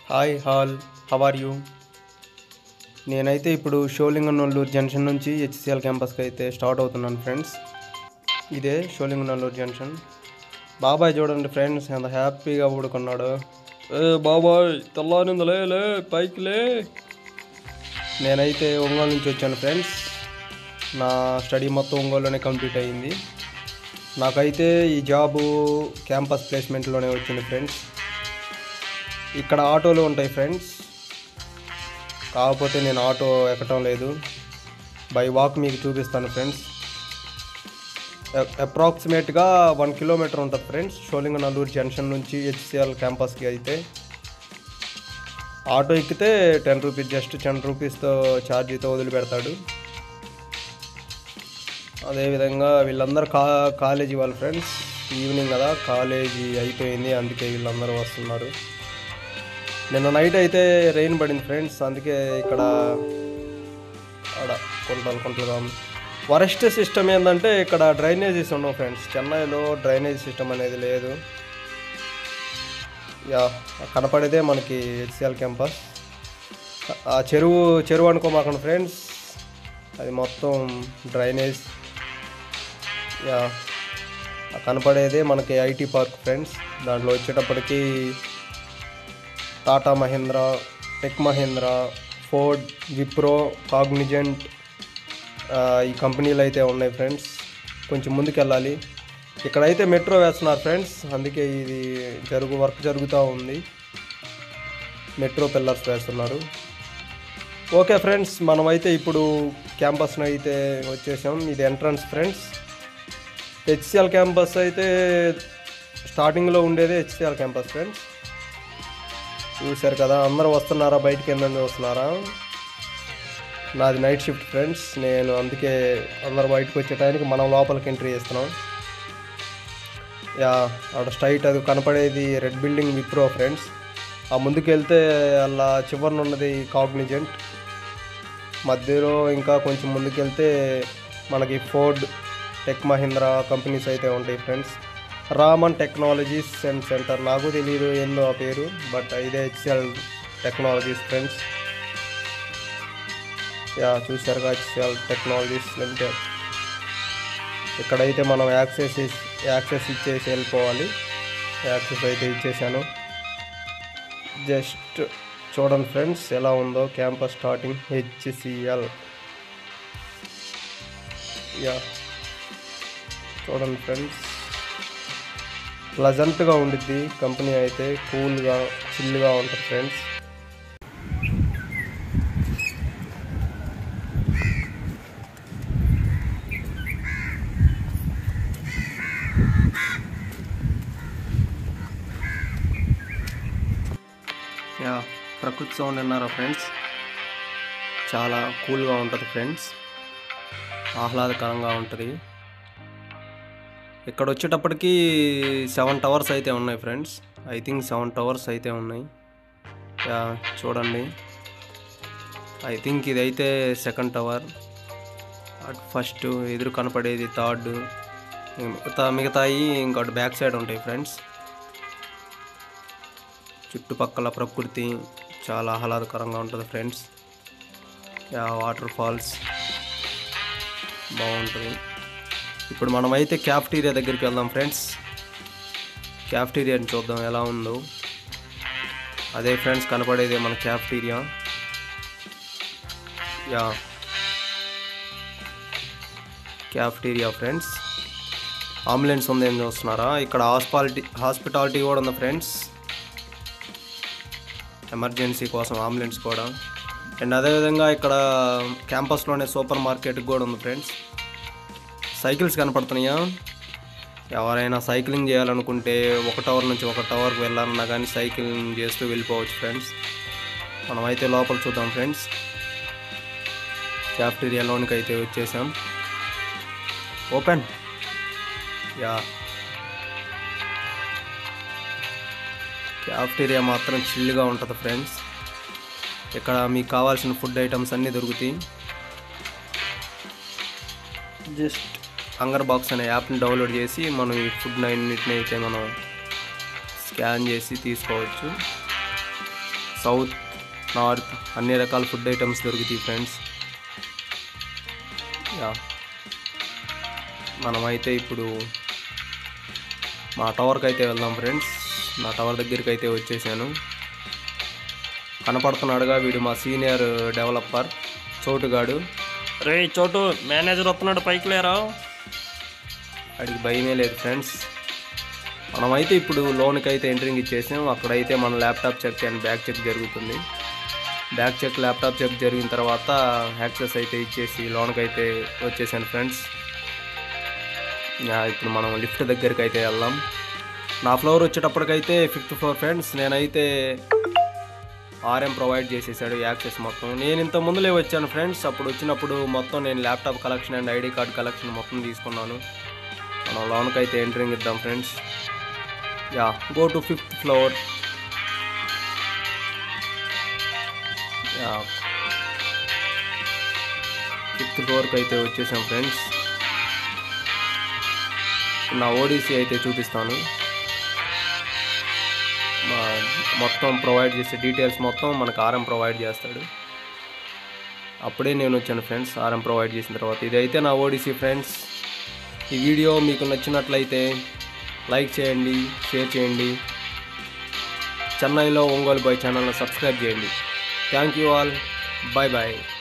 hi all how are you నేనైతే ఇప్పుడు షోలింగనల్లూరు junction నుంచి హెచ్సిఎల్ క్యాంపస్కి అయితే స్టార్ట్ అవుతున్నాను ఫ్రెండ్స్ ఇదే షోలింగనల్లూరు జంక్షన్ బాబాయ్ చూడండి ఫ్రెండ్స్ ఎంత హ్యాపీగా ఊడుకున్నాడు ఏ బాబాయ్ తెల్లారిందిలే లే పైకి లే నేనైతే ఒంగోలు నుంచి వచ్చాను ఫ్రెండ్స్ నా స్టడీ మొత్తం ఒంగోలులోనే కంప్లీట్ అయ్యింది నాకైతే ఈ జాబు క్యాంపస్ ప్లేస్మెంట్లోనే వచ్చింది ఫ్రెండ్స్ ఇక్కడ ఆటోలు ఉంటాయి ఫ్రెండ్స్ కాకపోతే నేను ఆటో ఎక్కటం లేదు బై వాక్ మీకు చూపిస్తాను ఫ్రెండ్స్ అప్రాక్సిమేట్గా వన్ కిలోమీటర్ ఉంటుంది ఫ్రెండ్స్ షోలింగనల్లూరు జంక్షన్ నుంచి హెచ్సిఎల్ క్యాంపస్కి అయితే ఆటో ఎక్కితే టెన్ రూపీస్ జస్ట్ టెన్ రూపీస్తో ఛార్జీతో వదిలిపెడతాడు అదేవిధంగా వీళ్ళందరూ కా కాలేజీ వాళ్ళ ఫ్రెండ్స్ ఈవినింగ్ కదా కాలేజీ అయిపోయింది అందుకే వీళ్ళందరూ వస్తున్నారు నిన్న నైట్ అయితే రెయిన్ పడింది ఫ్రెండ్స్ అందుకే ఇక్కడ ఆడ కొంటలు కొంటలుగా ఉంది వరస్ట్ సిస్టమ్ ఏంటంటే ఇక్కడ డ్రైనేజీస్ ఉండవు ఫ్రెండ్స్ చెన్నైలో డ్రైనేజ్ సిస్టమ్ అనేది లేదు యా కనపడేదే మనకి హెచ్సిఎల్ క్యాంపస్ ఆ చెరువు చెరువు అనుకోమాకండి ఫ్రెండ్స్ అది మొత్తం డ్రైనేజ్ యా ఆ కనపడేదే మనకి ఐటీ పార్క్ ఫ్రెండ్స్ దాంట్లో వచ్చేటప్పటికి Tata Mahindra tech Mahindra Ford Wipro Cognizant ఆ, ఈ కంపెనీలు అయితే ఉన్నాయి ఫ్రెండ్స్ కొంచెం ముందుకు వెళ్ళాలి ఇక్కడైతే మెట్రో వేస్తున్నారు ఫ్రెండ్స్ అందుకే ఇది జరుగు వర్క్ జరుగుతూ ఉంది మెట్రో పిల్లర్స్ వేస్తున్నారు ఓకే ఫ్రెండ్స్ మనమైతే ఇప్పుడు క్యాంపస్ని అయితే వచ్చేసాం ఇది ఎంట్రన్స్ ఫ్రెండ్స్ హెచ్సిఎల్ క్యాంపస్ అయితే స్టార్టింగ్లో ఉండేదే హెచ్సిఎల్ క్యాంపస్ ఫ్రెండ్స్ చూశారు కదా అందరూ వస్తున్నారా బయటికి ఏందని వస్తున్నారా నాది నైట్ షిఫ్ట్ ఫ్రెండ్స్ నేను అందుకే అందరు బయటకు వచ్చే టైంకి మనం లోపలికి ఎంట్రీ చేస్తున్నాం యా అక్కడ స్ట్రైట్ అది కనపడేది రెడ్ బిల్డింగ్ విప్రో ఫ్రెండ్స్ ఆ ముందుకు వెళ్తే అలా చివరిన ఉన్నది కాగ్నిజెంట్ మధ్యలో ఇంకా కొంచెం ముందుకు వెళ్తే మనకి ఫోర్డ్ టెక్ మహీంద్రా కంపెనీస్ అయితే ఉంటాయి friends Raman technologies and centre నాకు తెలియదు ఏందో ఆ పేరు బట్ ఇదే హెచ్సిఎల్ టెక్నాలజీస్ ఫ్రెండ్స్ యా చూసారుగా హెచ్సిఎల్ టెక్నాలజీస్ లిమిటెడ్ ఇక్కడైతే మనం యాక్సెస్ ఇస్- యాక్సెస్ ఇచ్చేసి వెళ్ళిపోవాలి యాక్సెస్ అయితే ఇచ్చేసాను జస్ట్ చూడండి ఫ్రెండ్స్ ఎలా ఉందో క్యాంపస్ స్టార్టింగ్ హెచ్సిఎల్ యా చూడండి ఫ్రెండ్స్ ప్లజెంట్గా ఉండిద్ది కంపెనీ అయితే కూల్గా చిల్గా ఉంటుంది ఫ్రెండ్స్ యా ప్రకృతి సౌండ్ విన్నారా ఫ్రెండ్స్ చాలా కూల్గా ఉంటుంది ఫ్రెండ్స్ ఆహ్లాదకరంగా ఉంటుంది ఇక్కడ వచ్చేటప్పటికి సెవెన్ టవర్స్ అయితే ఉన్నాయి friends I think seven towers అయితే ఉన్నాయి యా చూడండి ఐ థింక్ ఇదైతే సెకండ్ టవర్ అటు ఫస్ట్ ఎదురు కనపడేది థర్డ్ మిగతా మిగతాయి ఇంకోటి బ్యాక్ సైడ్ ఉంటాయి ఫ్రెండ్స్ చుట్టుపక్కల ప్రకృతి చాలా ఆహ్లాదకరంగా ఉంటుంది ఫ్రెండ్స్ యా వాటర్ ఫాల్స్ బాగుంటుంది ఇప్పుడు మనమైతే క్యాఫ్టీరియా దగ్గరికి వెళ్దాం ఫ్రెండ్స్ క్యాఫ్టీరియాని చూద్దాం ఎలా ఉందో అదే ఫ్రెండ్స్ కనపడేదే మన cafeteria yeah cafeteria friends ambulance ఉంది ఏం చూస్తున్నారా ఇక్కడ హాస్పాలిటీ హాస్పిటాలిటీ కూడా ఉంది ఫ్రెండ్స్ ఎమర్జెన్సీ కోసం అంబులెన్స్ కూడా అండ్ అదేవిధంగా ఇక్కడ క్యాంపస్లోనే సూపర్ మార్కెట్ కూడా ఉంది ఫ్రెండ్స్ సైకిల్స్ కనపడుతున్నాయా ఎవరైనా సైక్లింగ్ చేయాలనుకుంటే ఒక టవర్ నుంచి ఒక టవర్కి వెళ్ళాలన్నా కానీ సైక్లింగ్ చేస్తూ వెళ్ళిపోవచ్చు ఫ్రెండ్స్ మనమైతే లోపల చూద్దాం ఫ్రెండ్స్ క్యాఫ్టీరియాలోనికి అయితే వచ్చేసాం ఓపెన్ యా క్యాఫ్టీరియా మాత్రం చిల్లుగా ఉంటుంది ఫ్రెండ్స్ ఇక్కడ మీకు కావాల్సిన ఫుడ్ ఐటమ్స్ అన్నీ దొరుకుతాయి జస్ట్ హంగర్ బాక్స్ అనే యాప్ని డౌన్లోడ్ చేసి మనం ఈ ఫుడ్ అన్నిటిని అయితే మనం స్కాన్ చేసి తీసుకోవచ్చు సౌత్ నార్త్ అన్ని రకాల ఫుడ్ ఐటమ్స్ దొరుకుతాయి ఫ్రెండ్స్ యా మనమైతే ఇప్పుడు మా టవర్కి అయితే వెళ్దాం ఫ్రెండ్స్ నా టవర్ దగ్గరికి అయితే వచ్చేసాను కనపడుతున్నాడుగా వీడు మా సీనియర్ డెవలపర్ చోటుగాడు రే చోటు మేనేజర్ వస్తున్నాడు పైకి లేరా వాడికి భయమే లేదు ఫ్రెండ్స్ మనమైతే ఇప్పుడు లోన్కి అయితే ఎంట్రింగ్ ఇచ్చేసాం అక్కడైతే మన laptop check and bag check జరుగుతుంది బ్యాక్ చెక్ ల్యాప్టాప్ చెక్ జరిగిన తర్వాత యాక్సెస్ అయితే ఇచ్చేసి లోన్కి అయితే వచ్చేసాను ఫ్రెండ్స్ యా, ఇప్పుడు మనం లిఫ్ట్ దగ్గరికి అయితే వెళ్దాం నా ఫ్లోర్ వచ్చేటప్పటికైతే ఫిఫ్త్ ఫ్లోర్ ఫ్రెండ్స్ నేనైతే ఆర్ఎం ప్రొవైడ్ చేసేసాడు యాక్సెస్ మొత్తం నేను ఇంత ముందులే వచ్చాను ఫ్రెండ్స్ అప్పుడు వచ్చినప్పుడు మొత్తం నేను laptop collection and ID card collection మొత్తం తీసుకున్నాను మనం లోన్కి అయితే ఎంట్రింగ్ ఇద్దాం friends yeah go to fifth floor yeah ఫిఫ్త్ ఫ్లోర్కి అయితే వచ్చేసాం ఫ్రెండ్స్ నా ఓడిసి అయితే చూపిస్తాను మా మొత్తం ప్రొవైడ్ చేసే డీటెయిల్స్ మొత్తం మనకు ఆర్ఎం ప్రొవైడ్ చేస్తాడు అప్పుడే నేను వచ్చాను ఫ్రెండ్స్ ఆర్ఎం ప్రొవైడ్ చేసిన తర్వాత ఇదైతే నా ఓడిసి ఫ్రెండ్స్ ఈ వీడియో మీకు నచ్చినట్లయితే లైక్ చేయండి షేర్ చేయండి చెన్నైలో ఒంగోలు బాయ్ ఛానల్ని సబ్స్క్రైబ్ చేయండి thank you all bye bye